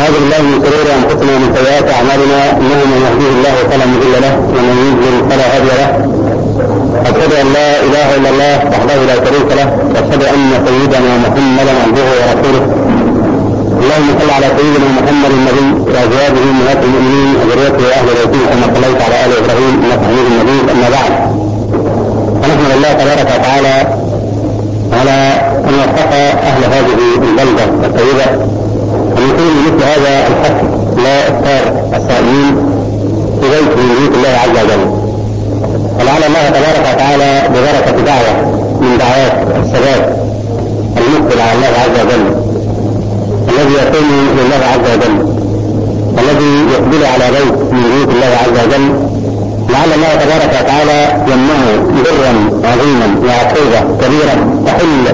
ونعوذ بالله من شرور انفسنا ومن سيئات اعمالنا انه من يهديه الله فلا مضل له ومن يضلل فلا هادي له اشهد ان لا اله الا الله وحده لا شريك له واشهد ان سيدنا محمدا عبده ورسوله اللهم صل على سيدنا محمد النبي وازواجه امهات المؤمنين وذريته واهل بيته كما صليت على ال ابراهيم انك حميد مجيد اما بعد فنحمد الله تبارك وتعالى على ان وفق اهل هذه البلده الطيبه ان يكون مثل هذا الحق لا افطار الصائمين في بيت من بيوت الله عز وجل ولعل الله تبارك وتعالى ببركه دعوه من دعوات الشباب المقبل على الله عز وجل الذي يقوم لله عز وجل الذي يقبل على بيت من بيوت الله عز وجل لعل الله تبارك وتعالى يمنعه برا عظيما وعقوبه كبيره تحل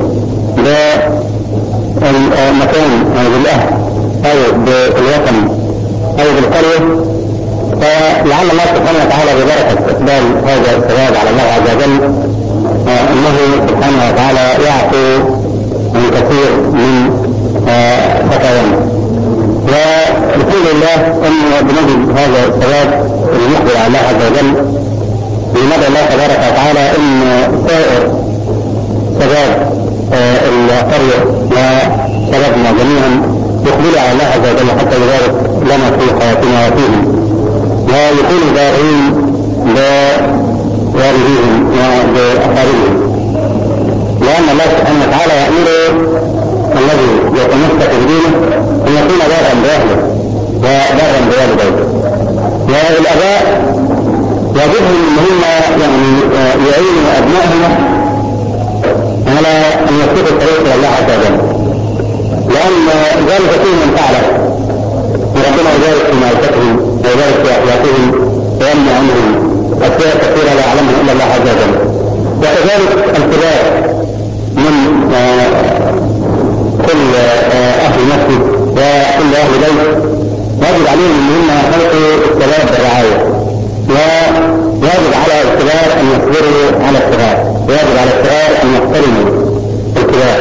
بالمكان او بالاهل او بالوطن او بالقريه فلعل الله سبحانه وتعالى ببركه اقبال هذا الثواب على الله عز وجل انه سبحانه وتعالى يعفو عن كثير من فتاوانا والحمد لله ان بنجد هذا الثواب المقبل على الله عز وجل بمدى الله تبارك وتعالى ان سائر شباب القريه وشبابنا جميعا يقبلوا على الله عز وجل حتى يبارك لنا في حياتنا وفيهم ويكونوا داعين بوالديهم وبأقاربهم لأن الله سبحانه وتعالى يأمر الذي يتمسك بدينه أن يكون بارا بأهله وبارا بوالديه والآباء واجبهم ان هم يعني يعينوا ابنائهم على ان يسلكوا الطريق الى الله عز وجل لان ذلك فيه من فعله وربنا يبارك في معرفتهم ويبارك في اخلاقهم ويمنع عنهم اشياء كثيره لا يعلمها الا الله عز وجل وكذلك الكبار من كل اهل مسجد وكل اهل بيت واجب عليهم ان هم يخلقوا الشباب بالرعايه ويجب على الكبار ان يصبروا على الصغار ويجب على الصغار ان يحترموا الكبار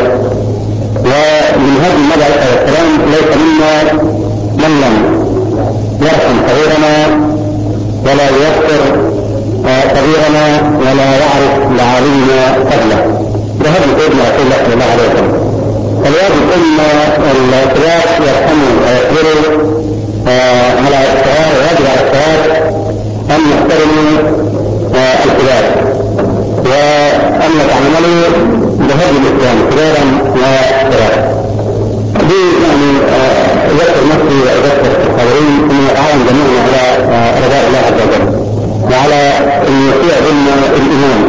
ومن هذه المدى والسلام ليس منا من لم يرحم صغيرنا ولا يوفر صغيرنا ولا يعرف لعالمنا فضله وهذا سيدنا رسول الله صلى الله عليه وسلم فالواجب ان الكبار يرحموا ويصبروا على الصغار ويجب على الصغار أن يحترموا الكبار وأن يتعاملوا بهدي الإسلام كبارا وصغارا. دي يعني أذكر نفسي وأذكر الحاضرين أن نتعاون جميعا على رضاء الله عز وجل وعلى أن يطيع بنا الإيمان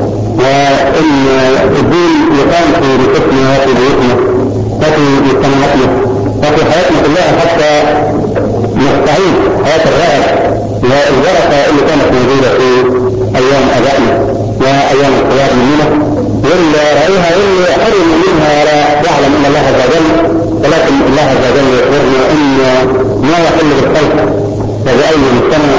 وأن الدين يقام في بيوتنا وفي بيوتنا وفي مجتمعاتنا وفي حياتنا كلها حتى نستعيد حياة الرائع والبركة اللي كانت موجودة في أيام أبائنا وأيام الكبار مننا واللي رأيها واللي حرم منها ولا يعلم إلا الله عز وجل ولكن الله عز وجل يخبرنا أن ما يحل بالخلق وبأي مجتمع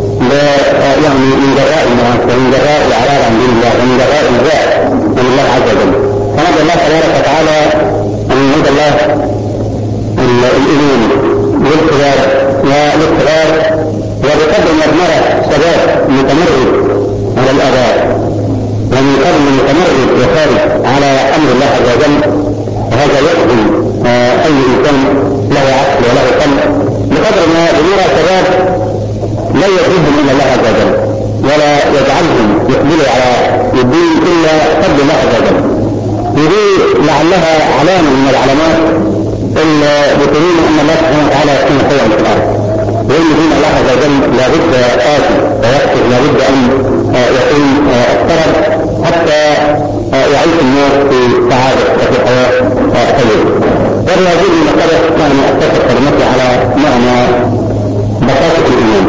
يعني من جراء المعاصي ومن جراء الإعراض عن دين الله ومن جراء البعد عن الله عز وجل فندعو الله تبارك وتعالى أن يمد الله الإيمان للكبار وللصغار وبقدر مرمرة شباب متمرد على الآباء ومن قبل متمرد وخارج على أمر الله عز وجل وهذا يخدم أي إنسان له عقل وله قلب بقدر ما بنرى شباب لا يجدهم إلا الله عز وجل ولا يجعلهم يقبلوا على الدين إلا قبل الله عز وجل ودي لعلها علامة من العلامات اللي بتبين أن الله سبحانه وتعالى يكون خيرا في الأرض وان دين الله عز وجل لابد آتي ويكتب لابد ان يكون اقترب حتى يعيش الناس في سعادة وفي حياة طيبة. والواجب مسألة يعني أتفق كلمتي على معنى بساطة الإيمان.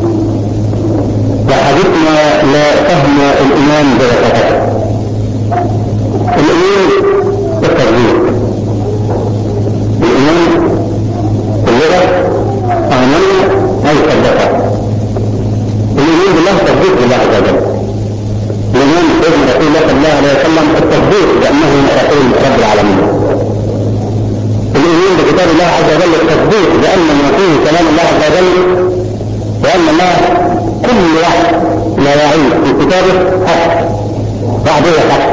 وحديثنا لفهم الإيمان ببساطته. الإيمان التصديق. الإيمان في اللغة آمنا أي صدقا الإيمان بالله تصديق بالله عز وجل الإيمان بسيدنا رسول الله صلى الله عليه وسلم التصديق بأنه رسول رب العالمين الإيمان بكتاب الله عز التصديق بأن ما فيه كلام الله عز وجل وأن الله كل واحد لا يعيش في كتابه حق بعده حق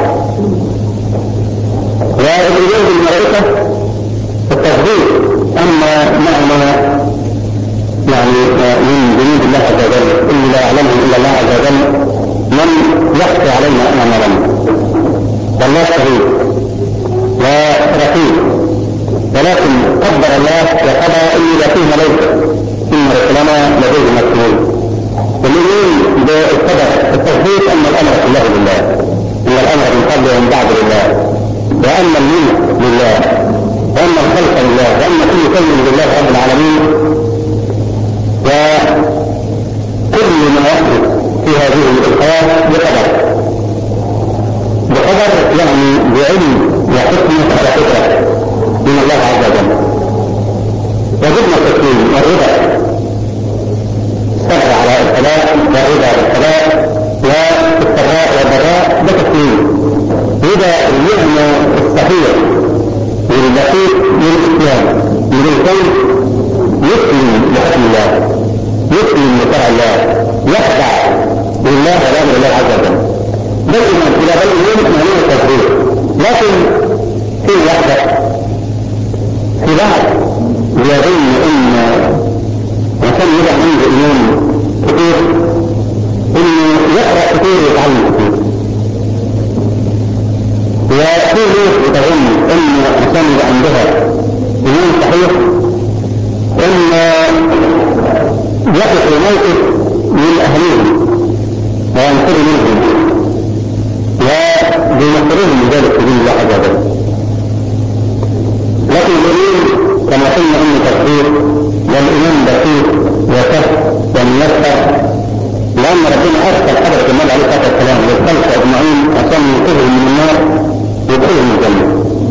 والإيمان بالملائكة التصديق أما معنى يعني من جنود الله عز وجل إني لا يعلمه إلا الله عز وجل من يخفي علينا أمام ربنا والله شهيد ورقيب ولكن قدر الله وقضى اني لفيه ملائكه ان رسلنا لديه مكتوب واليمين بالقدر التصديق ان الامر كله لله ان الامر من قبل ومن بعد لله وان الملك لله وان الخلق لله وان كل شيء لله رب العالمين وكل ما يحدث في هذه الحياه بقدر بقدر يعني بعلم وحكمه وفكره من الله عز وجل وجدنا التسليم والرضا الصبر على الصلاة والرضا بالصلاة والسراء والضراء ده تسليم وده النعمة الصحيح والدقيق للإسلام من الكون يسلم لحكم الله يسلم لشرع الله يخضع لله ولامر الله عز وجل دائما الى بل اليوم معناه التكبير لكن في وحده في بعض يظن ان عشان يبقى عنده ايمان كتير انه يقرا كتير ويتعلم كتير وفي ناس بتظن ان عشان يبقى عندها ايمان صحيح ان يقف الموقف من اهلهم وينقذ منهم وبينصرهم من ذلك في دين الله عز وجل لكن الدليل كما قلنا انه تقدير والايمان بسيط وسهل وميسر لان ربنا ارسل حضره النبي عليه الصلاه والسلام للخلق اجمعين عشان ينقذهم من النار ويدخلهم الجنه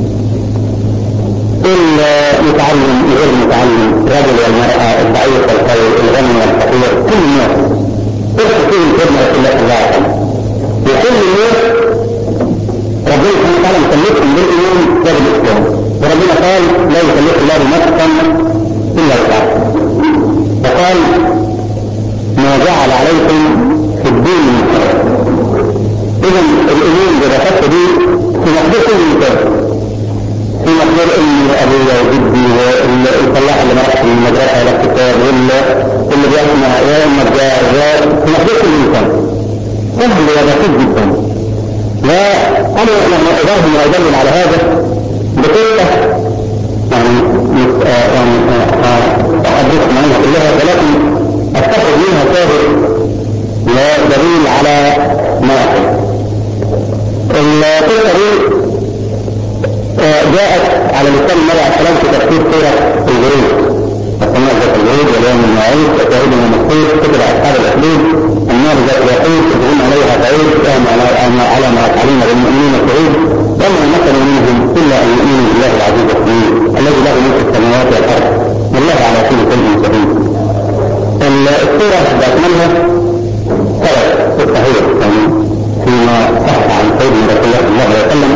المتعلم غير المتعلم الرجل والمراه الضعيف والقوي الغني والفقير كل الناس تدخل فيهم خدمه رسول الله صلى الله عليه وسلم وكل الناس ربنا سبحانه وتعالى مسلكهم بالايمان وبالاسلام وربنا قال لا يكلف الله نفسا الا وسعها فقال ما جعل عليكم في الدين من حرج اذا الايمان بالرفقه دي في مقدور كل انسان في مقدور امي وابويا وجدي والفلاح اللي ما راحش من المدرسه ولا الكتاب واللي بيسمع يا اما الجار في مقدور كل انسان سهل وبسيط جدا وانا لما اضاهم وادلل على هذا بقصه يعني يعني احدثكم عنها كلها ولكن اتخذ منها شاهد ودليل على ما اقول القصه دي جاءت على لسان النبي عليه السلام في تفسير سوره الجريد السماء ذات الجريد واليوم الموعود وشاهد ومقصود كتب اصحاب الاخدود النار ذات الوقود تدعون عليها بعيد كان على ما يفعلون بالمؤمنين شهود وما مثل منهم الا ان يؤمنوا بالله العزيز الحميد الذي له ملك السماوات والارض والله على كل شيء شهيد. السوره باكملها ثلاث في الصحيح يعني فيما صح عن سيدنا رسول الله صلى الله عليه وسلم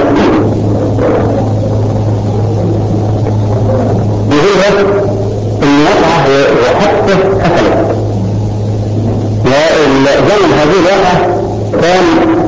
يقول ان وقعه وحقه حصلت وزمن هذه الواقعة كان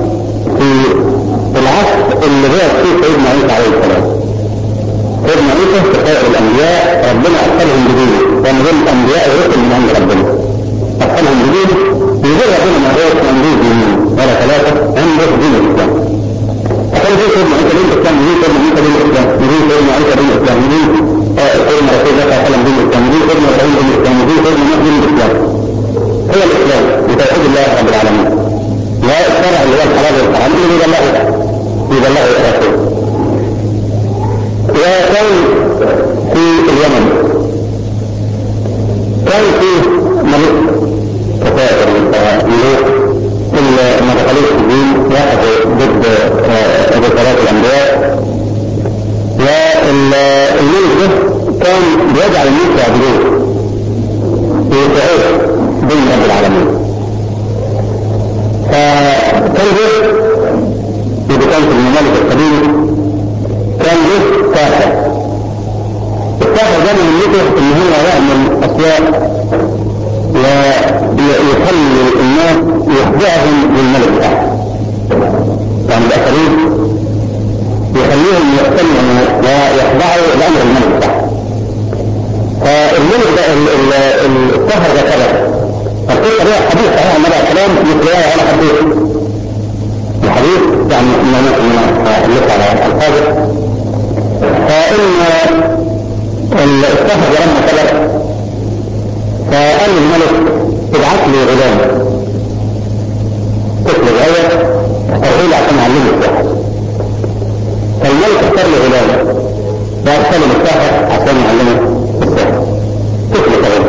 في العصر اللي هو فيه سيدنا عيسى عليه السلام سيدنا عيسى كسائر الانبياء ربنا ارسلهم بدينه كان هم الانبياء ورسل من عند ربنا ارسلهم بدينه يقول ربنا ما هو تنبيه دينين ولا ثلاثة عنده دين الاسلام فكان في سيدنا عيسى دين الاسلام يجي سيدنا عيسى دين الاسلام يجي سيدنا عيسى دين الاسلام يجي سيدنا رسول الله صلى الله عليه وسلم دين الاسلام يجي سيدنا ابراهيم دين الاسلام يجي سيدنا نوح دين الاسلام هو الاسلام بتوحيد الله رب العالمين لا الشرع اللي هو الحلال والحرام اللي يبلغه يبلغه الرسول وكان في اليمن كان في ملك كفائر ملوك كل ما دخلوش في الدين وقفوا ضد رسالات الانبياء والملك ده كان بيجعل الناس يعبدوه ويطيعوه دين رب العالمين فكان ده إذا كان في الممالك القديمة ربنا يعمل أشياء ويخلي الناس يخضعهم للملك بتاعهم يعني الآخرين يخليهم يقتنعوا ويخضعوا لأمر الملك بتاعهم فالملك ده السهر ده كذا القصة دي حديث صحيح عن النبي كلام مثل على حديث الحديث يعني ما ممكن نلف على الفاظ فإن السهر لما طلب فقال الملك ابعث لي غلام طفل صغير ارسل عشان اعلمه السحر فالملك اختار له غلام وارسله للساحر عشان يعلمه السحر طفل صغير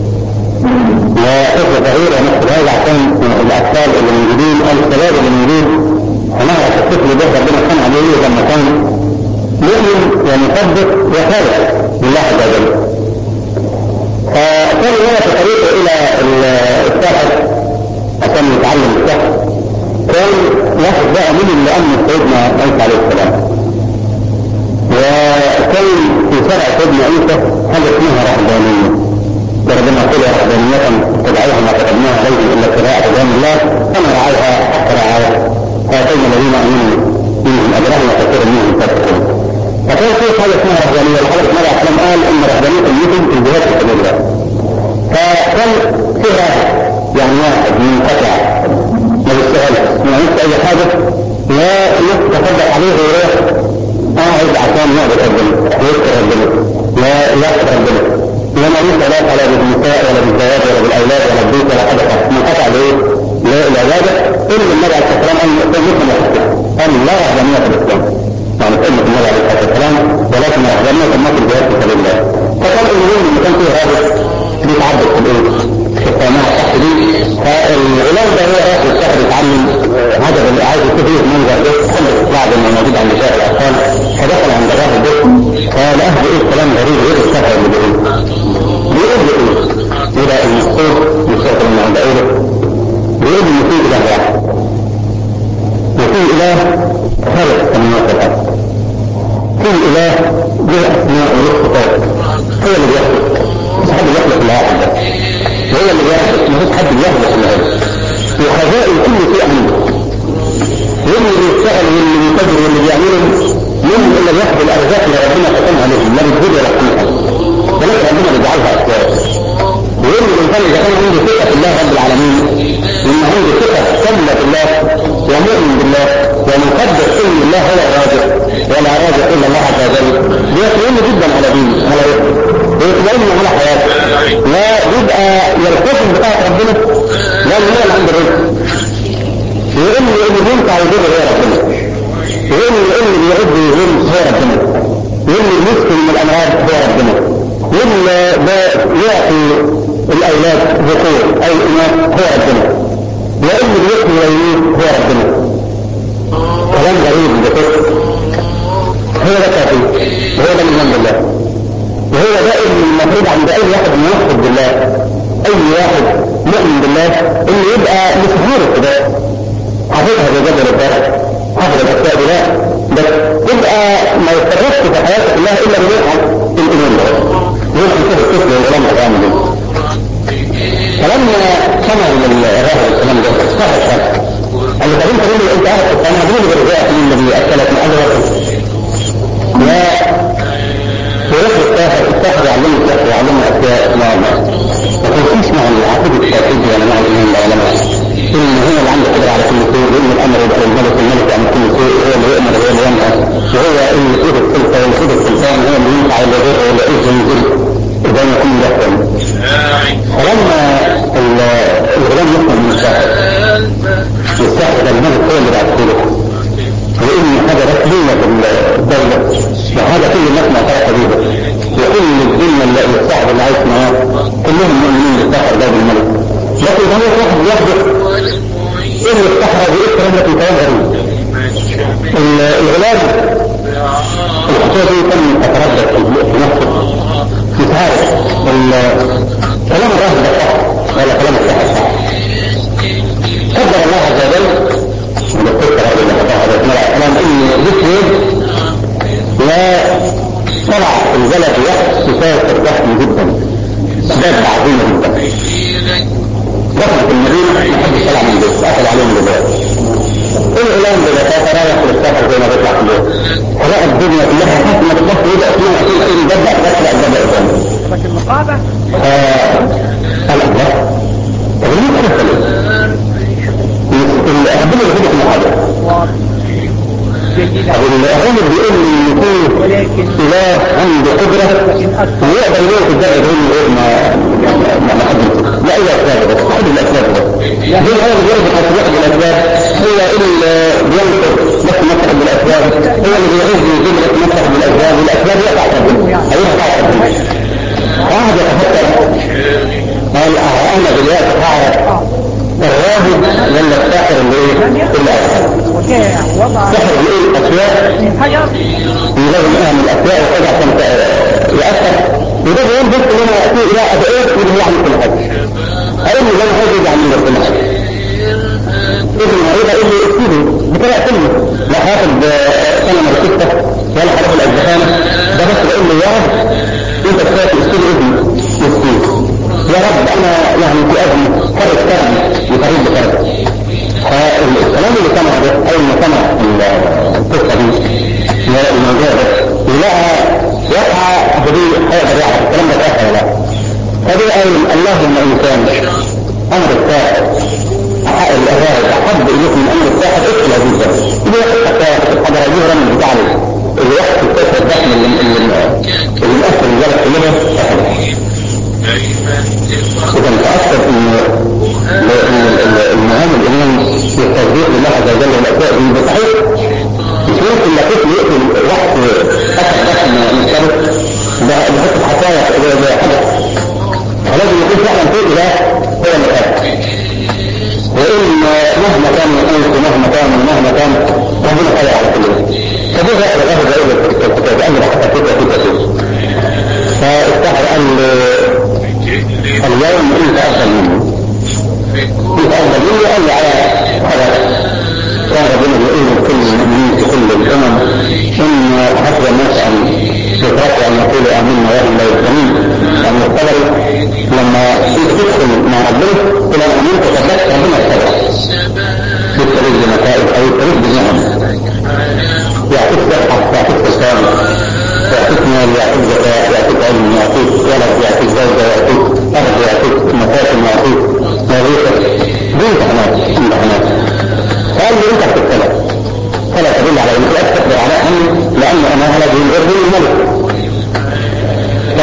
وطفل صغير ونفس هذا عشان الاطفال اللي موجودين او الشباب اللي موجودين هنعرف الطفل ده ربنا كان عليه لما كان مؤمن ومصدق وخالق لله عز وجل فكان هو في طريقه الى الساحر عشان يتعلم السحر كان واحد بقى من اللي امن سيدنا عيسى عليه السلام وكان في شرع سيدنا عيسى حاجه اسمها رهبانيه وربنا يقول رهبانيه تدعوها ما كتبناها عليهم الا ابتغاء رضوان الله فما رعاها حق رعايه هاتين الذين امنوا منهم اجرهم وكثير منهم فاسقون فكان في حاجه اسمها رهبانيه الحدث النبي عليه السلام قال ان رهبانيه المسلم في الجهاد في سبيل الله فكان في يعني واحد منقطع ما بيشتغلش ما يعملش اي حاجه والناس تصدق عليه ويروح قاعد عشان يعبد ربنا ويذكر ربنا لا يعبد ربنا لما ليس لا على بالنساء ولا بالزواج ولا بالاولاد ولا بالبيت ولا حاجه منقطع بايه؟ لا العباده الا النبي عليه الصلاه والسلام ان الاسلام مثل ما قال لا رهبانيه في الاسلام يعني كلمه النبي عليه الصلاه والسلام ولكن رهبانيه في الناس الجهاد في سبيل الله فكان المهم ان كان فيه راجل بيتعبد في الايه؟ في الصومعه الصح دي فالغلام ده هو رايح للشهر يتعلم هذا اللي عايز يشوف ايه المنظر ده كل بعد ما موجود عند شاهد الاطفال فدخل عند الراجل ده فلقاه بيقول كلام غريب غير الشهر اللي بيقول بيقول له ايه؟ الى المسؤول بصوت من عند ايه؟ بيقول ان في اله واحد وفي اله خلق السماوات والارض في اله له اسماء وله صفات هو اللي بيخلق مش حد بيخلق الا واحد بس هو اللي بيخلق مفيش حد بيخلق الا هو وخزائن كل شيء عنده واللي بيشتغل واللي بيتاجر واللي بيعمله منهم الا بياخد الارزاق اللي ربنا قسمها عليهم لا بتجيب ولا بتنقل ولكن ربنا بيجعلها اسباب ويقول الانسان اذا كان عنده ثقه في الله رب العالمين وان عنده ثقه كامله في الله ومؤمن بالله ومقدر ان الله هو الرازق ولا رازق الا الله عز وجل بيطمئن جدا على دينه على رزقه ويطمئن على حياته ويبقى يلتزم بطاعه ربنا لان هو اللي عنده الرزق ويقول لي اللي بينفع ويضر هو ربنا ويقول لي اللي بيعد ويهم هو ربنا ويقول لي المسك من الامراض هو ربنا واللي يعطي الاولاد ذكور او اناث هو ربنا وان اللي يحمي ويميت هو ربنا كلام غريب بكتب هو ده كافي وهو ده من عند الله وهو ده اللي المفروض عند اي واحد موحد بالله اي واحد مؤمن بالله انه يبقى مسهور كده حافظها بجبل الدرس حافظ الاسباب لا بس تبقى ما يستغرقش في حياتك كلها الا بروح الايمان ده روح يشوف الطفل والغلام هيعمل ايه فلما سمع من الراهب الكلام ده استغرب شويه قال له طب انت مين انت قاعد في القناه مين اللي بيرجعك مين اللي بياكلك من اجل وقت ويروح الساحر الساحر يعلمه السحر يعلمه اشياء ما ما ما فيش مع العقيده التوحيديه ولا مع الايمان ولا مع ان هو اللي عنده قدره على كل شيء وان الامر يبقى الملك الملك يعمل كل شيء هو اللي يامر وهو اللي ينهى وهو اللي يسود السلطه ويسود السلطان هو اللي ينفع ولا يضر ولا يعز ويذل اذا ما يكون يحكم فلما الغلام يفهم من الساحر والساحر ده الملك هو اللي بعد كده وان هذا رسميه في الدوله وهذا كل الناس معترفه به وكل الدنيا اللي الساحر اللي عايش معاه كلهم مؤمنين بالساحر ده بالملك لكن هو واحد يحدث ان الصحراء بإكرام لكن كلام غريب الغلام الحكايه دي كان تتردد في نفسه مش عارف كلام الراهب ده صح ولا كلام الساحر صح قدر الله عز وجل وذكرت هذه اللحظه هذا الكلام ان ذكر وطلع البلد وقت سفاف ضخم جدا دخل في المدينة ما حدش طلع من البيت قفل عليهم الباب الإعلام ببساطة رايح للسفر زي ما بيطلع في البيت فلقى الدنيا كلها حتى ما تبص يبقى اسمها في الأخير بدأ تطلع الباب قدامه لكن المقابة قال الله طب ليه تدخل الأخبار اللي في المحاضرة جيدة الأغاني بيقول إن يكون ولكن إله عنده قدرة ويقدر يقول الدرجة يقول إيه ما ما ما حد لا إلا أسباب بس حد الأسباب بس دي الأول بيربط أسباب الأسباب هو اللي بينصر بس مسح بالأسباب هو اللي بيعز يجيب لك مسح بالأسباب والأسباب يقع تبين هيقع تبين قاعد يتفكر قال أه أنا دلوقتي هعرف الراهب ولا الساحر اللي إيه اللي أسهل وكان وضع سحر الايه الاشياء من حجر لازم اعمل الاشياء وكذا عشان يأثر وده بيقول بس ان انا اتي الى ادعيه واللي هو يعمل كل حاجه اقول له انا عايز يعمل لك كل حاجه ابن مريض اقول له اكتبه بطريقه كلمه لا هاخد سنه مركزته ولا هروح الاجزخانه ده بس بقول له يا رب انت كفايه تكتب ابني مسكين يا رب انا يعني في ابني فرق كرمي وفريق بكرمي فالكلام اللي سمع ده اول ما سمع القصه دي الموضوع ده ولقى وقع بدي هيقدر يعرف الكلام ده صح ولا لا فدي قال اللهم ان كان امر الساحر الأغارب أحب إليكم من أمر الساحر اقتل هذه الجبل إذا يحصل الحضرانية رمي بتاع اللي يحصل الكسر الدخل اللي اللي اللي مأثر الجبل كلها أحد إذا تأثر إن المهام الإمام في التوفيق لله عز وجل والأسواء دي بصحيح مش ممكن لا طفل يقتل واحد أخذ دخل من الشرط ده بحط حكاية زي حدث فلازم يكون فعلا في إله هو اللي قال وإن مهما كان الأنس مهما كان ومهما كان ربنا قال على كل شيء فدي غير غير زي الكتاب قال لي حتى كده كده فاستحر قال اليوم انت افضل مني انت افضل مني قال لي على هذا كان ربنا بيقول لكل المؤمنين في كل الامم ان حسب الناس ان يتركوا ان يقولوا امنا وهم لا يؤمنون ان يقبلوا لما تدخل مع ربنا الى امنت فبس ربنا يتبع بالطريق بمسائل او الطريق بنعم يعطيك صحه يعطيك سلام يعطيك مال يعطيك زكاه يعطيك علم يعطيك ولد يعطيك زوجه يعطيك ارض يعطيك مساكن يعطيك وظيفه دي امتحانات امتحانات قال لي انت بتتكلم فلا تدل على انك لا تقدر على امن لان انا هذا من غير الملك ف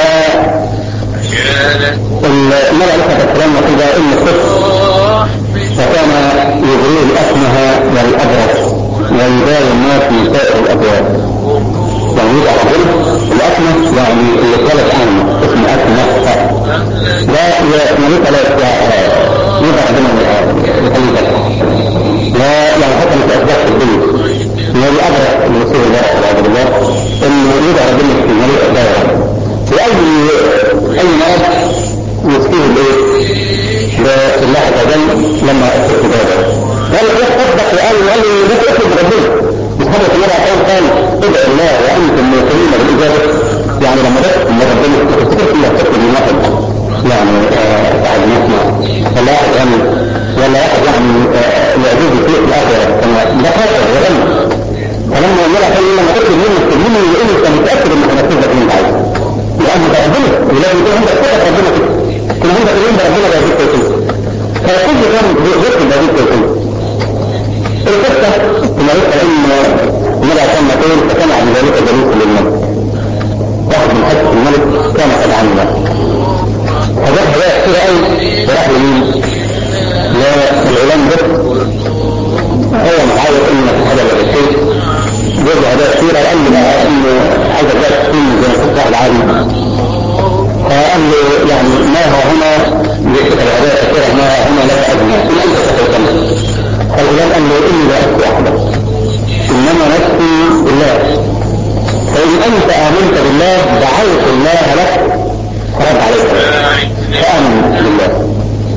الملائكة الكرام إذا إن الطفل فكان يجريه الأكمه والأبرص ويدار الناس من سائر الأبواب يعني يبقى رجل الأكمه يعني اللي اتولد عنه اسمه أكمه لا يملك لا يبقى عندنا الخليفة لا يعني حتى مش أسباب في الدنيا هو الأبرص اللي يصير الله والعياذ بالله إنه يدعى ربنا في مليء الدائرة وأي أي مرض يسكيه الايه بالله عز وجل لما اتى كتابه قال ايه صدق وقال وقال لي ده اكتب بربنا محمد صلى الله عليه قال ادعوا الله وانتم موقنين بالاجابه يعني لما بس ان ربنا تذكر فيها تذكر من واحد يعني بعد ما يسمع ولا واحد غني ولا واحد يعني يعجز فيه في الاخره ده قادر وغني فلما يقول لك لما تكتب منه تكتب يقول انت متاكد انك هتنفذ اللي انت عايزه لأن ده ربنا ولازم يكون عندك ثقة ربنا كده يكون عندك اليوم ده ربنا بيجيب توفيق فكل كان ذكر بيجيب توفيق القصة كما يقول إن النبي كان يقول فكان عن ذلك جليس للملك واحد من حسن الملك كان قد عمل فجاب هدايا كتير قوي وراح لمين؟ للعلام ده هو معايا إن في هذا الشيء جاب هدايا كتير قال لي بقى إن عايز أبدأ تكون زي ما كنت العالم فقال له يعني ما هو هنا ليس الهدايا كثيرة ما هو هنا لك أدنى إن أنت تتكلم فالغلام قال له إني لا أسكي أحدا إنما نفسي بالله فإن أنت آمنت بالله دعوت الله لك فرد عليك فآمن بالله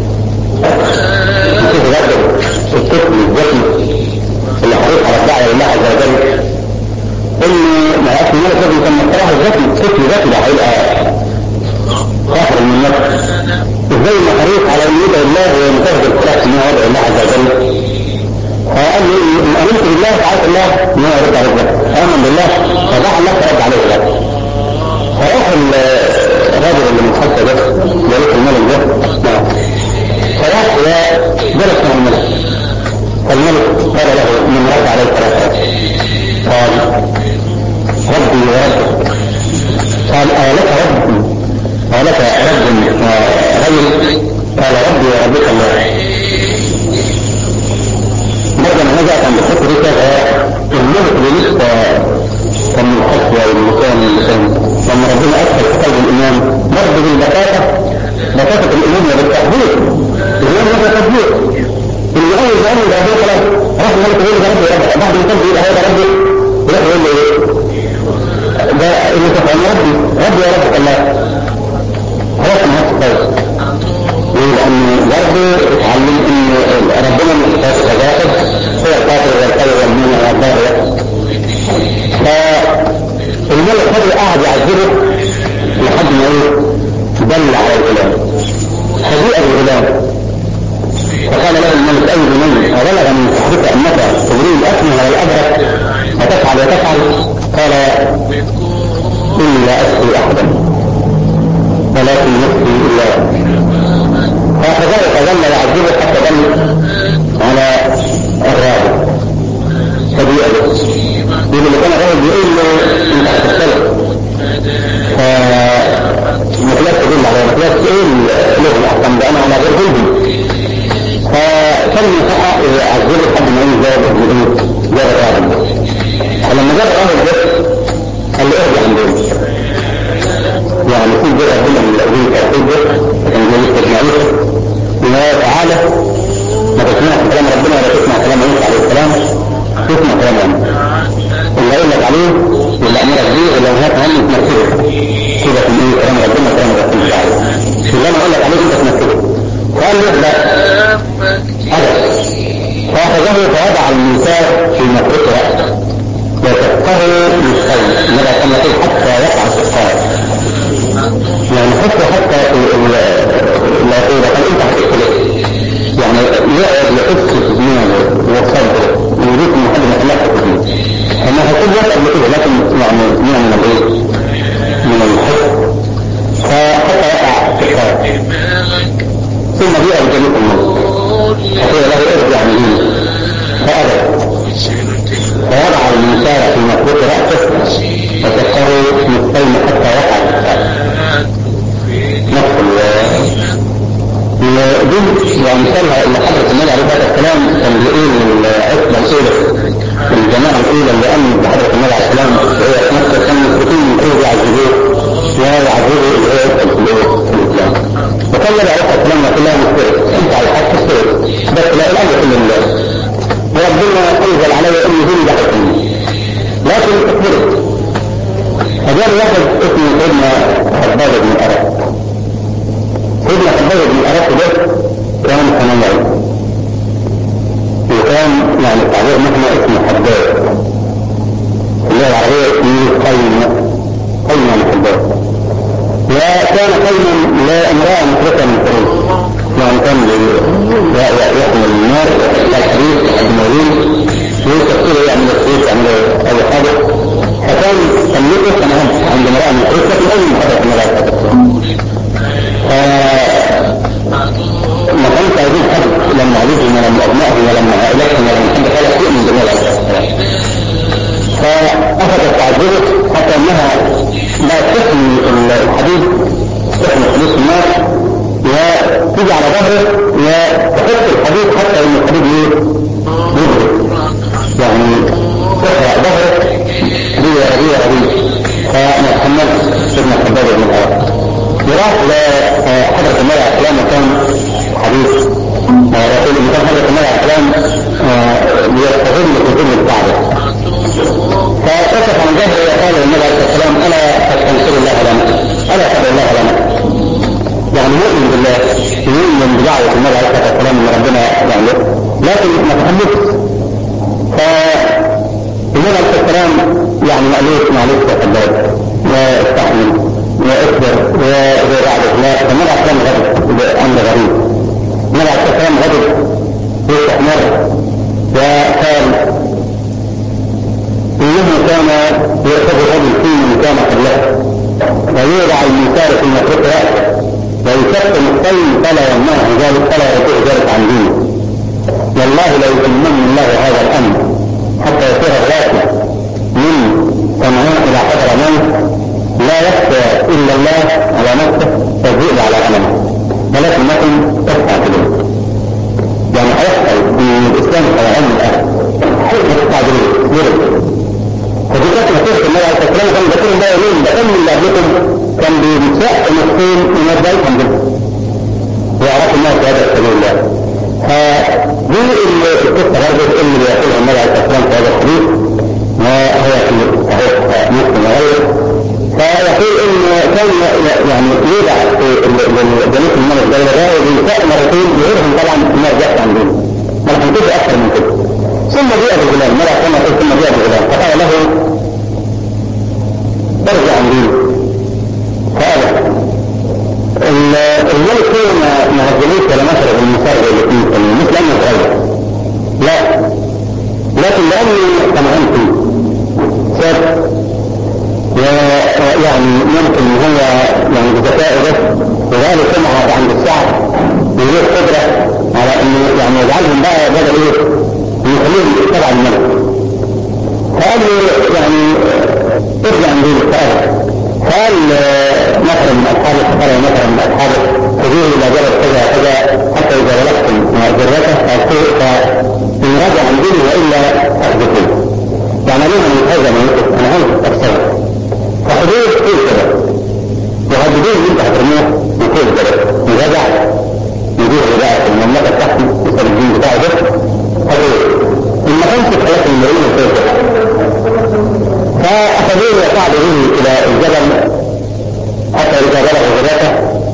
نشوف بقى الطفل الذكي اللي حريص على الدعوة لله عز وجل ان ما يعرفش الملك لازم كان مصطلح الذكي طفل ذكي ده هيبقى فاخر من النفس ازاي ما حريص على ان يدعو الله وينتهز الخلاف ان هو يدعو الله عز وجل فقال لي ان امنت بالله فعلت الله ان هو يرد عليه امن بالله فدعا الله فرد عليه الله فراح الراجل اللي من خلفه ده جالس الملك ده فراح وجلس مع الملك فالملك قال له من رد عليه ثلاثة قال ربي وربك قال أولك رب أولك رب غيري قال ربي وربك الله بعد ما نجأت عند الحكم دي كده الملك اللي لسه كان من الخطوة واللسان واللسان لما ربنا أدخل في قلب الإمام برضه بالبساطة بساطة الإمام وبالتحذير الإمام هذا تحذير اللي عايز يعمل ده خلاص راح الملك يقول له ربي ربي بعد ما يصلي يقول هذا ربي يروح يقول له ايه؟ ده اللي تفهم ربي ربي يا ربك الله خلاص ما هو كويس لأن برضه اتعلم إن ربنا مش قادر هو القادر والقوي والمنع والضار فالملك هذا قاعد يعذبه لحد ما ايه دل على الغلام فجيء الغلام فقال له الملك اي بني أبلغ من صحبك انك تريد الاكمه والابرك وتفعل وتفعل قال اني لا اسقي احدا ولكن نفسي الا فكذلك ظل يعذبه حتى دل على الرابع فجيء به يقول اللي كان الراجل بيقول له انت هتختلف فمقلاس تدل على مقلاس ايه اللغه الاحكام ده انا على غير غلبي فكان من حقه يعذبه لحد ما يجي جاب ايه جاب الراجل فلما جاب الراجل ده قال له ارجع عندنا يعني في جزء ربنا من الأولين توحيد ده كان جاي تجمعيه وهو تعالى ما تسمعش كلام ربنا ولا تسمع كلام عيسى عليه السلام تسمع كلام ربنا اللي يقول لك عليه واللي امرك بيه واللي نهاك عنه تنفذه كده في ايه كلام ربنا وكلام الرسول تعالى اللي انا اقول لك عليه انت تنفذه قال له ده هذا فاخذه فوضع الميثاق في مفرق راسه وتفقه للخير ماذا كما تقول حتى يقع في الصالح يعني حتى حتى لا تقول هل انت هتقتله يعني يقعد يحس في دماغه وصدره ويريد من حد ما تلاقي فيه اما هيكون يقعد كده لكن يعني نوع من الايه من الحب فحتى يقع في الصالح ثم جاء بجميع الموت فقيل له ارجع من هنا فأبى فوضع المنسار في مفروض رأسه وتكره نصفين حتى وقع نفس ودي وامثالها اللي حضرت النبي عليه الصلاه والسلام كان بيقول العصبه الاولى الجماعه الاولى اللي امنت بحضره النبي عليه السلام وهي في نفس كان المسلمين من ايه يعذبوه ويعذبوا اللي هو يدخل في الاسلام وكان النبي عليه الصلاه والسلام يقول لهم انت على الحق السير بس لا الامر كل الله وربنا انزل علي اني هم ضحكني لكن اصبرت فجاء واحد اسمه سيدنا خباب بن الارق سيدنا خباب بن الارق ده كان حنيني وكان يعني التعبير نحن اسمه حباب اللغه العربيه اسمه قيم قيم الحباب وكان قيما لا امراه مشركه من قريش يعني كان يحمل النار الحديد المولين ويستقيل يعمل الخيط يعمل اي حاجه فكان تملكه كان عند امراه من قريش لكن اي محرك المراه ما كانش عايزين حد لما عايزين ولا من ابنائهم ولا من عائلتهم ولا من حد قال شيء من جميع الاشياء فاخذت تعذبه حتى انها لا تحمي الحديد تحمي حديد النار وتيجي على ظهره وتحط الحديد حتى ان الحديد ايه؟ يبرد يعني تحرق ظهره ريه ريه ريه فما تحملش سيدنا الحباب بن العراق وراح لحضرة النبي عليه السلام كان حديث رسول الله حضرة النبي عليه السلام ليستغل في ظل الكعبة فكشف عن ظهره وقال للنبي عليه السلام الا قد تنصر الله لنا الا تدعو الله لنا يعني مؤمن بالله يؤمن بدعوة النبي عليه الصلاة والسلام ان ربنا يعني لكن ما تحملش فالنبي عليه الصلاة والسلام يعني معلش معلش يا حباب واستحمل واصبر وغير عدد لا فالنبي عليه الصلاة والسلام غريب امر غريب شك مختل فلا يمنعه ذلك فلا يطيع ذلك عن دينه والله لو يتمم الله هذا الامر حتى يصير الراتب من صنعاء الى حضر موت لا يخشى الا الله على نفسه فالذئب على غنمه ولكنكم تستعجلون يعني هيحصل في الاسلام على علم الاهل تستعجلون يرد فدي كانت نصيحه النبي عليه الصلاه والسلام كان ذكر الله يومين ده كان اللي قبلكم كان بيتشاء المسلمين من البيت عندهم ويعرفوا الناس هذا سبيل الله فدي القصه برضه اللي بيقولها النبي عليه الصلاه والسلام في هذا الحديث وهو في صحيح مسلم وغيره فيقول ان كان يعني يوضع في جنوب الملك جل وعلا وبيساء مرتين يغيرهم طبعا ما رجعت عندهم ما حنتوش اكثر من كده ثم جاء بالغلام مرة كما قلت ثم جاء بالغلام فقال له ارجع عن دينك فأبى الملك هو ما هزموش ولا مشرب المسار زي الاثنين التانيين مثل انه يتغير لا لكن لاني طمعان فيه ساب ويعني ممكن ان هو يعني بذكائه بس وغالي سمعه عند الشعب وله قدره على انه يعني يجعلهم بقى بدل ايه يخليهم تبع الملك فقال له يعني ارجع من دين السؤال قال مثلا من اصحاب السفر مثلا من اصحاب خذوه الى جبل كذا كذا حتى اذا بلغتم ذرته فان رجع عن دينه والا اخذكم يعني ليه من هذا ما يقف انا عايز اكسره فخذوه كل كذا وهددوه ان انت هترموه يقول كذا يرجع يجيب بقى في المملكه بتاعتي يسال الدين بتاعه ده خذوه ان ما كانش خلاص الملايين كده فأخذوه وصعدوا به إلى الجبل حتى إذا بلغ غداته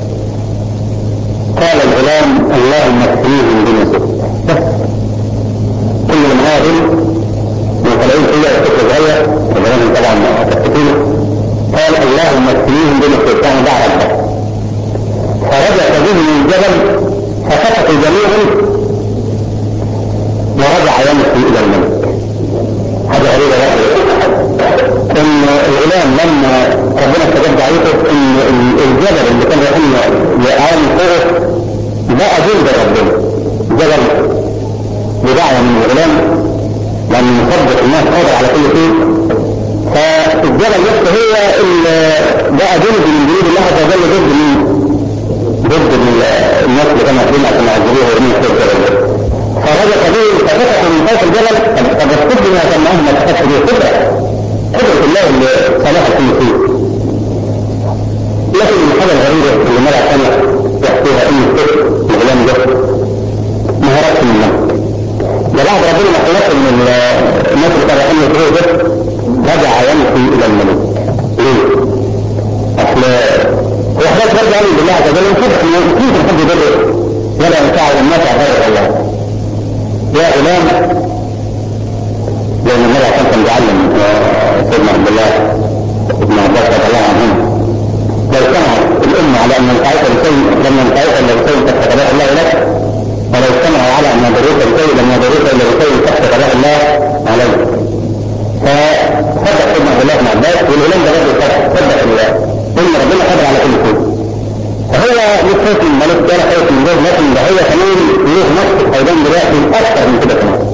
قال الغلام اللهم اكفنيهم بما شئت بس كل من هذا وطلعين فيها الطفل صغير الغلام طبعا تفتكينه قال اللهم اكفنيهم بما شئت يعني دع ربك فرجع به من الجبل فسقطوا جميعا ورجع يمشي إلى الملك هذا غريبة ان الغلام لما ربنا استجاب دعوته ان الجبل اللي كان رايحين يعاون فوقه بقى جلد ربنا جبل بدعوة من الغلام لان مصدق الناس قادر على كل شيء فالجبل نفسه هو اللي بقى جلد من جنود الله عز وجل ضد مين؟ ضد الناس اللي كانوا عايزين عشان يعذبوه ويرميه في الجبل فرجع به ففتح من فوق الجبل طب الطب ما كان معهم ما تفتح به قدرة قدرة الله اللي صلاح كل شيء لكن الحاجة الغريبة اللي مرة ثانية يحكيها ان الطفل الغلام ده مهارات من الملك ده بعد ربنا ما خلق من الناس اللي كانوا رايحين يدعوه ده رجع يمشي الى الملك ليه؟ اصل هو خلاص رجع يمشي بالله عز وجل يمكن يمكن حد يدعو ولا ينفعه الناس غير الله يا غلام لأن النبي كان كان بيعلم سيدنا عبد الله ابن عباس رضي الله عنهما لو سمع الأمة على أن ينفعك لشيء لم ينفعك إلا بشيء تحت قضاء الله لك ولو سمعوا على أن يضروك بشيء لم يضروك إلا بشيء تحت قضاء الله عليك فصدق سيدنا عبد الله بن عباس والغلام ده برضه صدق الله إن ربنا قادر على كل شيء فهو مش خوف من الملك ولا خوف من غير لكن ده هو كمان له نفس الحيوان دلوقتي اكثر من كده كمان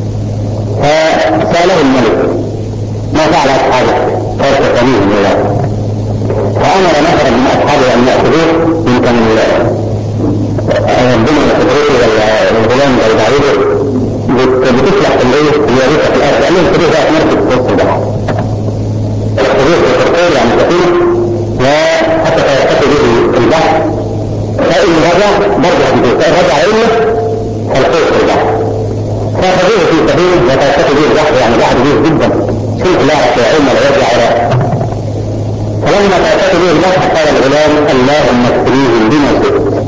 فساله الملك ما فعل اصحابه قال تساليه من الله فامر نفرا من اصحابه ان ياخذوه يمكن ربنا يخبره ولا الغلام او بعيده بتفلح في الايه الوريثه في الارض قال لهم خذوه بقى في مركز وسط البحر خذوه في الحقول يعني سفينه وحتى تيقظ به البحر فإن رجع برجع في فإن رجع إلا فالقوة في البحر فأخذوه في سبيل وتيقظ به البحر يعني بحر كبير جدا شوف لا يعلم ولا يرجع ولا فلما تيقظ به البحر قال الغلام اللهم اكفنيهم بما شئت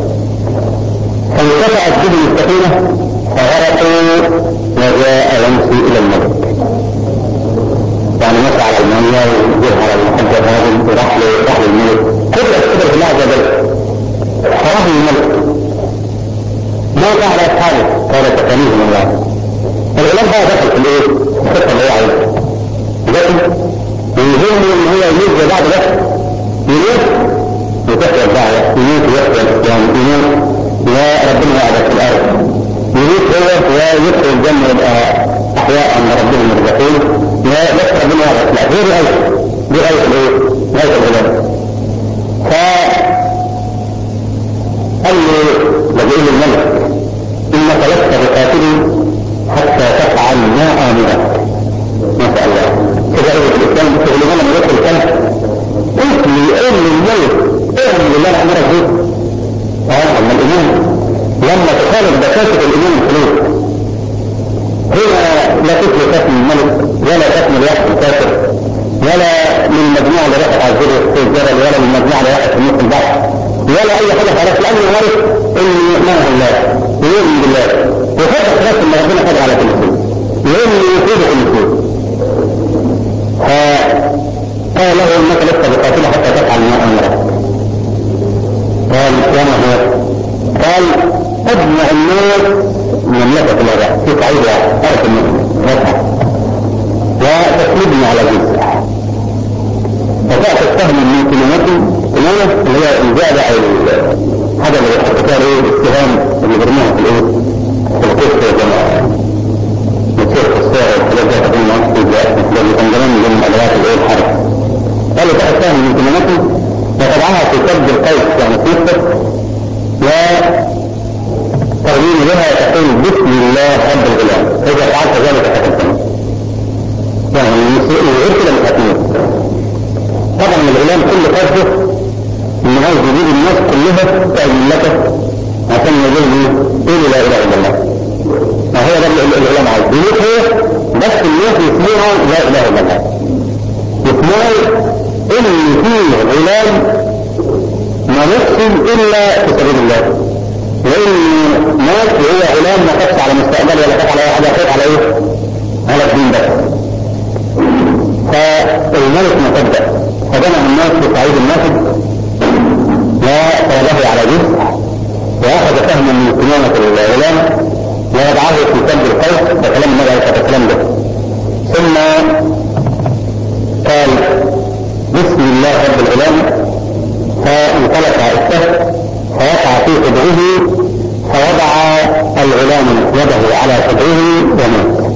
فانقطعت به السفينة فغرقوا وجاء يمشي إلى الملك يعني مشى على المياه وجه على المحجب هذا وراح راح للملك قدرة قدرة الله عز وجل فراح للملك ما فعل اصحابه قال تكليهم الله الغلام بقى دخل في الايه؟ الخطه اللي هو عايزها لكن يهمه ان هو يموت بعد بس يموت وتحيا الدعوه يموت ويحيا يعني يموت لا ربنا يعبد في الارض يموت هو ويدخل الجنه يبقى احياء عند ربهم يرزقون لا بس ربنا يعبد في الارض غير الايه دي غايه الايه؟ غايه العباده ف قال لي لجئ الملك انك لست بقاتل حتى تفعل ما امرك ما شاء الله كده ايه الاسلام تقول لنا من يدخل الكلام قلت لي قول للملك اعمل اللي انا امرك به اه اما الامام لما تخالف دكاتره الامام الفلوس هنا لا تفلت اسم الملك ولا اسم الواحد الكافر ولا من مجموعه اللي راحت على الجبل في الجبل ولا من مجموعه اللي راحت في نص البحر ولا اي حاجه خلاص لانه عارف اني ما هو الله ويؤمن بالله وفتح خلاص ان ربنا قادر على كل شيء واني يفيد كل شيء فقال له انك لست بقاتل حتى تفعل ما امرك قال وما هو قال اجمع الناس مملكه العراق في صعيد ارض الرفع وتسلبني على جزء فتأتي السهم من كلمته كلمة اللي هي الزيادة أو الحاجة اللي بيحط فيها الايه السهام اللي بيرموها في الايه في القصة زي ما بتصير في الصور والحاجات دي تكون معاك في الجهاز اللي كان زمان من أدوات الايه الحرب قال له تأتي السهم من كلمته وتضعها في كبد القيس يعني في نفسك وترمين بها تقول بسم الله رب الغلام إذا فعلت ذلك فتنتهي يعني غير كده مش هتموت طبعا الغلام كل قصده ان عايز يجيب الناس كلها بتاع المملكه عشان يقول لي قولوا لا اله الا الله ما هو ده الغلام عايز يقول هو بس الناس يسمعوا لا اله الا الله يسمعوا ان في غلام ما يقصد الا في سبيل الله وان ناس وهو غلام ما خافش على مستقبله ولا خاف على اي حاجه خاف على ايه؟ على الدين بس فالملك مصدق فجمع الناس في صعيد الناس وطلبه على جزء واخذ سهما من كمامة الغلام ووضعه في كلب القوس وكلام النبي عليه الصلاه والسلام به ثم قال بسم الله رب الغلام فانطلق السهم فوقع في صدره فوضع الغلام يده على صدره ومات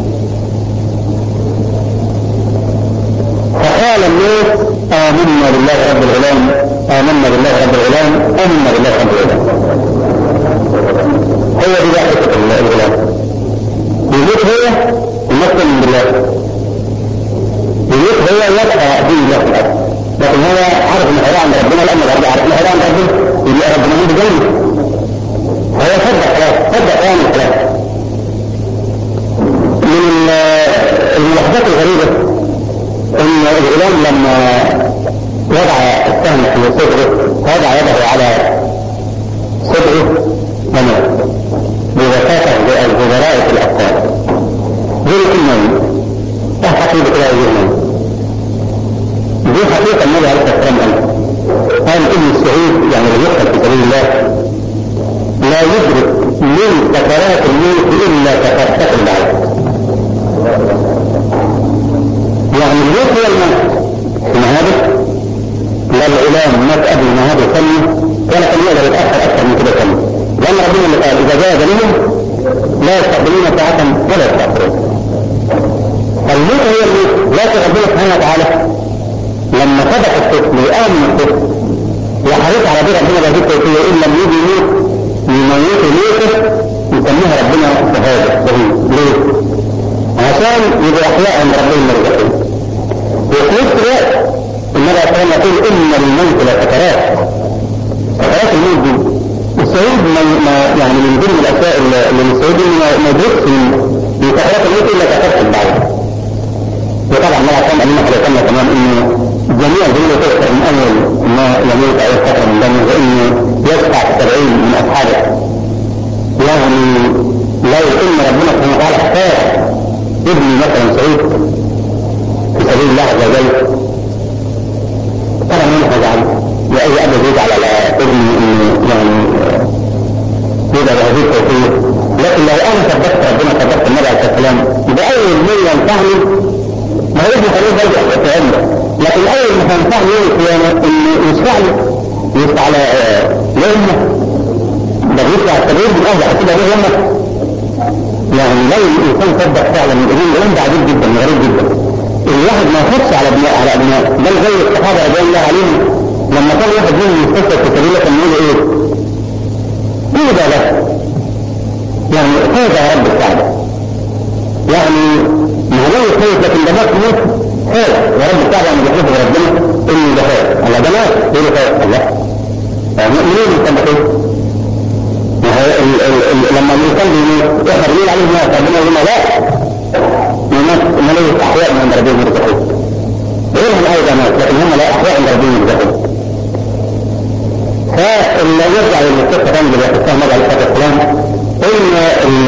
فقال الناس آمنا بالله رب الغلام آمنا بالله رب الغلام آمنا بالله رب الغلام هو دي بقى حكمة الغلام يموت هو يمثل بالله يموت هو يبقى دين الله في الأرض لكن هو عارف ان هيرجع عند ربنا لأن ربنا عارف ان هيرجع عند ربنا يبقى ربنا مش جنبه هو صدق خلاص صدق يعني خلاص من الملاحظات الغريبة ان الغلام لما وضع السهم في صدره وضع يده على صدره ومات بوفاة الوزراء في الأبطال غير الموت ده حقيقة كده غير الموت دي حقيقة النبي عليه الصلاة والسلام قال قال إن الشهيد يعني اللي يقتل في سبيل الله لا يدرك من سكرات الموت إلا كفتة العين يعني الموت هو الموت المهابط لا العلام مات قبل المهابط سنة ولا كان يقدر يتأخر أكثر من كده سنة لأن ربنا اللي قال إذا جاء جنينهم لا يستقبلون ساعة ولا يستأخرون الموت هو الموت لكن ربنا سبحانه وتعالى لما سبق الطفل وآمن الطفل وحرص على بيت ربنا بهذه التوفيق إن لم يجي يموت يموته موته يسميها ربنا شهادة شهيد ليه؟ عشان يبقى احياء عند ربنا المرزقين وفي نفس الوقت النبي صلى الله عليه وسلم يقول ان للموت لسكرات سكرات الموت دي الشهيد ما يعني من ضمن الاشياء اللي الشهيد ما يدركش من سكرات الموت الا كثرة الدعوه وطبعا النبي صلى الله عليه وسلم قال لنا كمان انه جميع ذنوبه تغفر من اول ما يموت او يستغفر من دمه وانه يدفع السبعين من اصحابه يعني لو ان ربنا سبحانه وتعالى اختار ابني مثلا سعيد في سبيل الله عز وجل طبعا انا هزعل لاي اب يجعل على ابني انه يعني يبقى بهذه التوفيق لكن لو انا صدقت ربنا صدقت النبي عليه الصلاه والسلام يبقى اول من ينفعني ما هو ابني خليه برجع الكلام ده لكن اول ما هينفعني يوم القيامه انه يشفع لي يشفع على لامه اهل حسيبها به لما يعني لو الانسان صدق فعلا الامام الامام ده عجيب جدا غريب جدا الواحد ما يخافش على ابناء على ابناء بل زي الصحابه رضوان الله عليهم لما كان واحد منهم يستشهد في سبيل الله كان يقول ايه؟ ايه ده ده؟ يعني هذا يا رب الكعبه يعني ما هو ليه خايف لكن ده مات موت خير يا رب الكعبه انا بحب ربنا اني ده خير الله ده مات يقول له خير الله مؤمنين كان خير لما الانسان بيموت احنا بنقول عليه مات ربنا يقول لا مات ملائكه احياء من عند ربهم يرزقون غيرهم ايضا مات لكن هم لا احياء عند ربهم يرزقون فاللي يرجع للقصه ثاني اللي بيحكيها مدى عليه الصلاه والسلام ان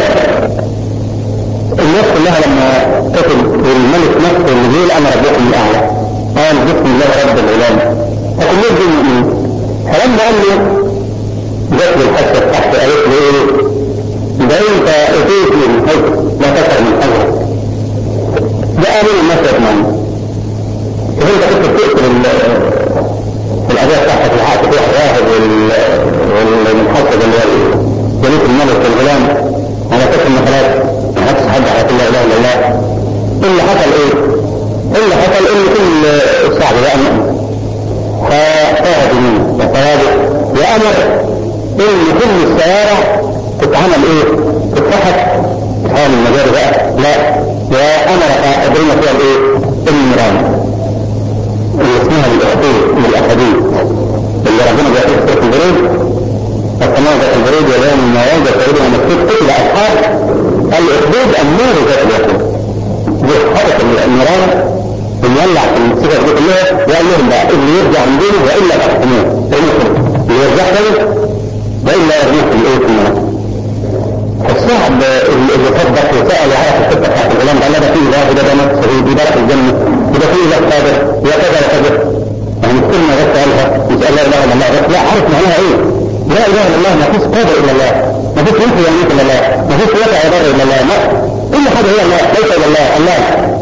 الناس كلها لما قتل الملك نفسه اللي بيقول انا ربكم الاعلى قال بسم الله رب العالمين فكلهم دول مؤمنين فلما قال له جت له الحسه تحت قالت له ايه ده انت اتيت من حيث لا تسر من حجرك ده امين الناس يسمعون فانت كنت بتقتل الاداء بتاعتك الحق فيها الراهب والمحسب اللي هو وليد الملك والغلام على كتف النخلات ما حدش حد على كل لا اله الا الله اللي حصل ايه؟ اللي حصل ان كل الشعب بقى مؤمن فطاهت منه وطوابق وامر ان كل الشوارع تتعمل ايه؟ تتفتح حال المجاري بقى لا وامر قادرين فيها الايه؟ النيران اللي اسمها الاخطيط من الاحاديث اللي ربنا بيعطيك في البريد فالسماء ذات البريد واليوم ما يوجد سيدنا مكتوب كتب اصحاب الاخدود النور ذات اليقين دي حركه النيران بنولع في الصفر دي كلها وقال لهم بقى اللي يرجع من دينه والا تحكموه اللي يرجع تاني والا يرموه في الايه في النار فالصعب اللي صدق وسال وعرف القصه بتاعت الغلام قال ده فيه ده وده ده نفس شهيد وده في الجنه وده فيه لا قادر وكذا وكذا يعني كل ما بس قالها يسال لا اله الا الله بس لا عارف معناها ايه لا اله الا الله ما فيش قادر الا الله ما فيش ينفع يميت الا الله ما فيش يقع يضر الا الله ما كل حاجه هي الله ليس الا الله الله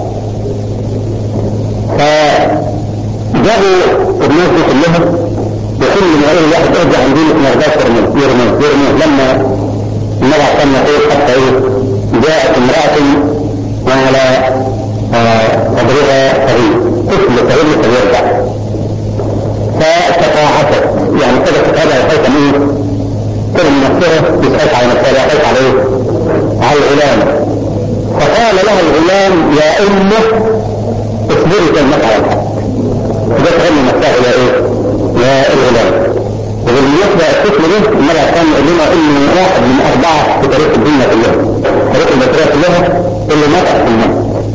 فجابوا الناس دي كلهم وكل ما يقول الواحد ارجع عن دينك ما يرضاش يرميه يرميه يرميه لما النبي كان يقول حتى ايه جاءت امرأة وعلى صدرها صغير طفل صغير فيرجع فتقاعدت يعني كده تتابع خايفة من ترمي نفسها يسألك على نفسها خايفة على ايه؟ على الغلام فقال لها الغلام يا أمه اصبري كلمة على الحق ده تغني نفسها الى ايه؟ يا الغلام وبالنسبة الطفل ده المرأة كان يقول لنا انه واحد من اربعة في تاريخ الدنيا كلها تاريخ البشرية كلها اللي مات في الموت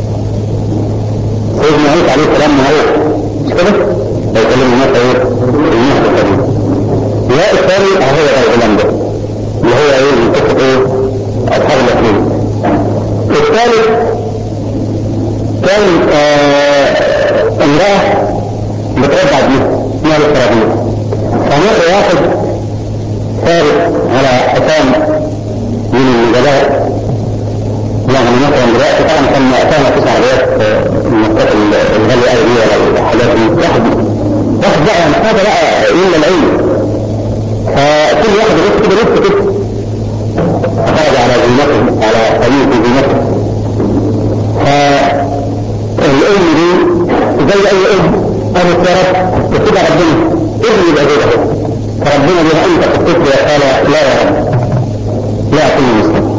سيدنا عيسى عليه السلام معروف مش كده؟ لو كلمة الناس ايه؟ الموت الكريم يا الثاني اهو ده الغلام ده اللي هو ايه من قصة ايه؟ اصحاب الاثنين الثالث كان امرأة بتربع بيها اسمها الاسرائيل فمر واحد فارس على حكام من النجلاء يعني مثلا دلوقتي طبعا كان وقتها تسع عربيات المنطقة الغالية قوي دي ولا الحاجات دي واحد واحد بقى يعني هذا بقى يملى العين فكل واحد يبص كده يبص كده خرج على زينته على قميص زينته فالأم دي زي أي أم قالت يا رب اتبع ربنا ابني بأبيك فربنا بها أنت في الطفل قال لا يا رب لا أكون مسلم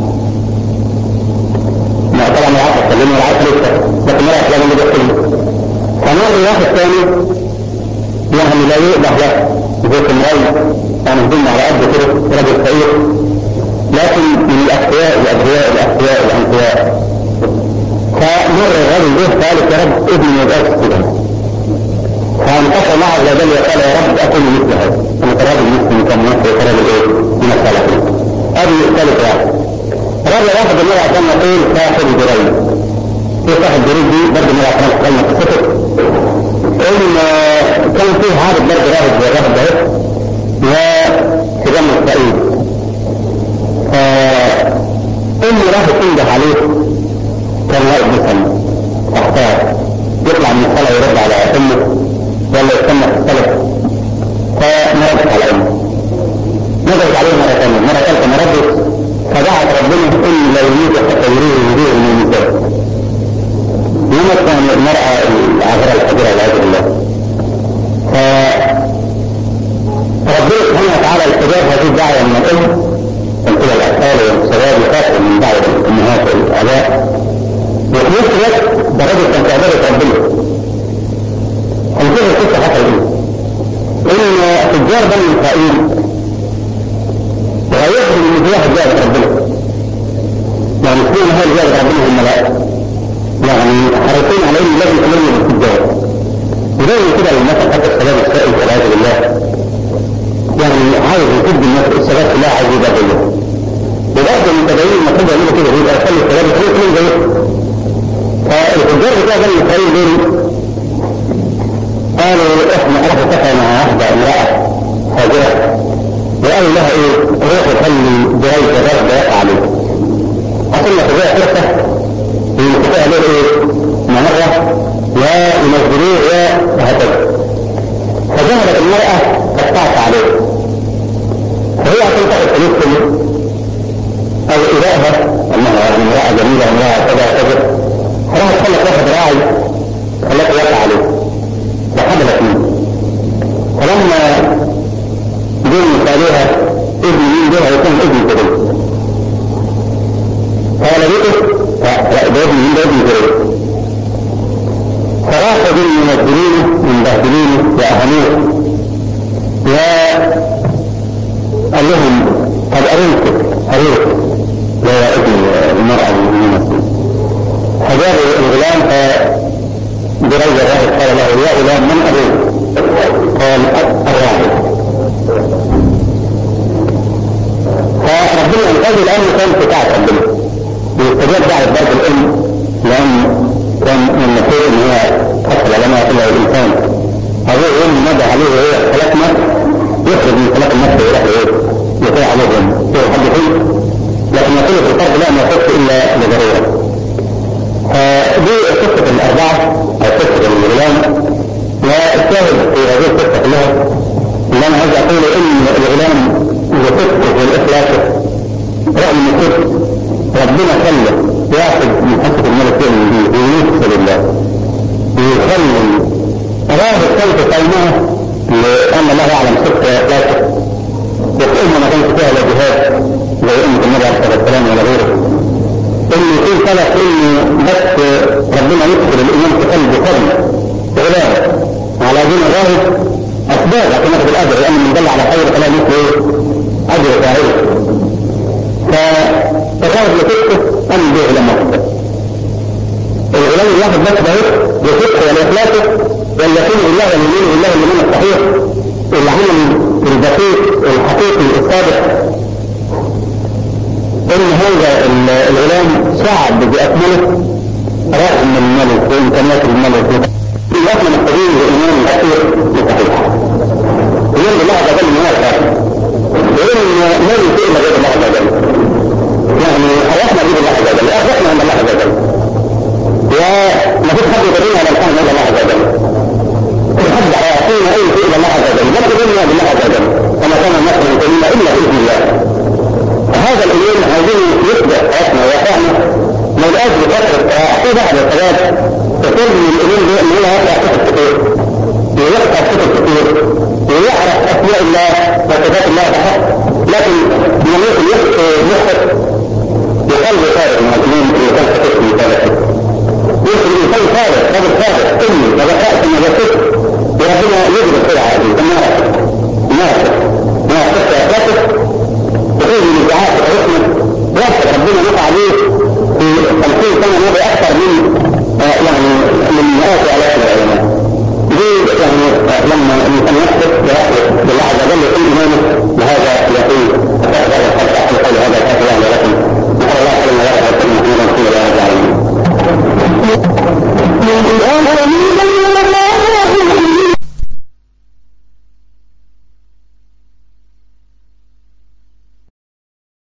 ما طبعا لا عارف اتكلم ولا عارف لسه لكن لا أكلم اللي بيحكي فمر واحد ثاني يعني لا يقبح له زي المرأي يعني هدوم على قد كده رجل فقير لكن من الأقوياء الأبرياء الأقوياء الأنقياء فمر الرجل ده قال يا رب ابني ما يبقاش كده فانتصر الله عز وجل وقال يا رب اكون مثل هذا انا تراب المسلم كان يحيى تراب الايه؟ من الصالحين ادي ثالث واحد رابع واحد النبي عشان يقول صاحب الجريد في صاحب الجريد دي برضه النبي عشان يتكلم قصته ان كان فيه عارض برضه راهب زي الراهب ده وفي جنة اسرائيل فأم راهب تنده عليه كان واقف بيصلي اختار يطلع من الصلاة ويرد على أمه ولا يستنى في الصلاة فما ردت على أمه نزلت عليه مرة ثانية مرة ثالثة ما ردش كبيرة والعياذ بالله فربنا سبحانه وتعالى استجاب هذه الدعوة من الأم من قبل الأطفال والشباب وخاصة من بعض الأمهات والآباء وفي نفس الوقت درجة كانت عبادة ربنا هنشوف القصة حصل ايه ان تجار بني اسرائيل غيرهم من واحد جاب ربنا يعني كل هذا جاب ربنا هم الملائكة يعني حريصين على ان لازم يكلموا بالتجار وزي كده المثل حتى الشباب السائل والعياذ بالله يعني عايز يكب الناس الشباب كلها عايز يبقى زيه وبعض المتابعين المفروض يعملوا كده يبقى يخلي الشباب يخلوا كلهم زيه فالتجار بتاع بني اسرائيل دول قالوا احنا انا اتفق مع واحدة امرأة فاجرة وقالوا لها ايه روحوا خلي جرايد الرد يقع عليك اصلنا تبيع فرصة ينتفع عليه ايه مرة يا ينزلوه يا وهكذا فذهبت المرأة تقطعت عليه فهي عشان تاخد فلوس كله او إلهها انها يعني امرأة جميلة امرأة كذا كذا فراحت خلت واحد راعي خلته يقع عليه وحملت منه فلما جن عليها ابن مين ده هيكون ابن كريم فولدته لا ده ابن مين ده ابن كريم فراح بين المنزلين من بهدلين واهانوه وقال لهم قد اريتك اريتك يا ابن المرأة المؤمنة فجابوا الغلام برجل الراهب قال له يا غلام من ابوك؟ قال الراهب فربنا انقذ الان كان بتاعت ربنا واستجاب دعوه بعض الام لان كان من المفروض ان هي حصل لنا الا الانسان هذا يوم نادى عليه وهو خلقنا يخرج من خلق النفس ويروح له يطيع عليهم يصير حد فيه لكن يقول في الفرد لا ما يخص الا لضروره فدي قصة الأربعة أو قصة الغلام والشاهد في هذه القصة كلها اللي أنا عايز أقوله إن الغلام وصدقه والإخلاص رغم صدق ربنا خلى واحد من حسب الملك يؤمن به ويوصل لله ويخلي راهب كيف قيمها لأن الله يعلم صدق وإخلاصه وكأنه ما كانش فيها لا جهاد زي أمة النبي عليه الصلاة والسلام ولا غيره ان يكون سبب ان بس ربنا يدخل الايمان في قلب قرن غلام على دين الراهب اسباب عشان ياخذ الاجر لان من دل على خير فلا مثل ايه؟ اجر فاعله فتصرف لصدقه ان به لما الغلام الواحد بس ده بصدقه ولاخلاصه واليقين بالله واليمين بالله الايمان الصحيح العمل الدقيق الحقيقي الصادق ان هذا الغلام صعب باكمله رغم الملك وامكانيات الملك احنا محتاجين لايمان الاخير لصحيح يقول الله عز وجل من هذا وان ما يطيع الا غير الله عز وجل يعني ارحنا به الله عز وجل ارحنا عند الله عز وجل وما فيش حد يدلنا على الحمد لله الله عز وجل حد يعطينا اي شيء الا الله عز وجل ما تدلنا بالله عز وجل كما كان الناس يدلنا الا باذن الله هذا اليوم عايزين يثبت حياتنا وواقعنا ما يبقاش بفترة في بعض الشباب تقول من اليوم ده ان هو يقرا كتب كتير ويقرا كتب كتير ويعرف اسماء الله وصفات الله بحق لكن من يمكن يخطئ بقلب فارغ من الامام اللي كان كتب في ذلك يمكن الانسان فارغ رجل فارغ امي وذكاء ثم ذكرت وربنا يجري السرعه هذه الناس ناس ناس تخطئ تخرج من ادعاء حكمه واحد ربنا نفع عليه في 50 سنه ماضي اكثر من آه يعني من مئات الاف العلماء. دي يعني آه لما الانسان يحدث ويحدث بالله عز وجل يكون ايمانه بهذا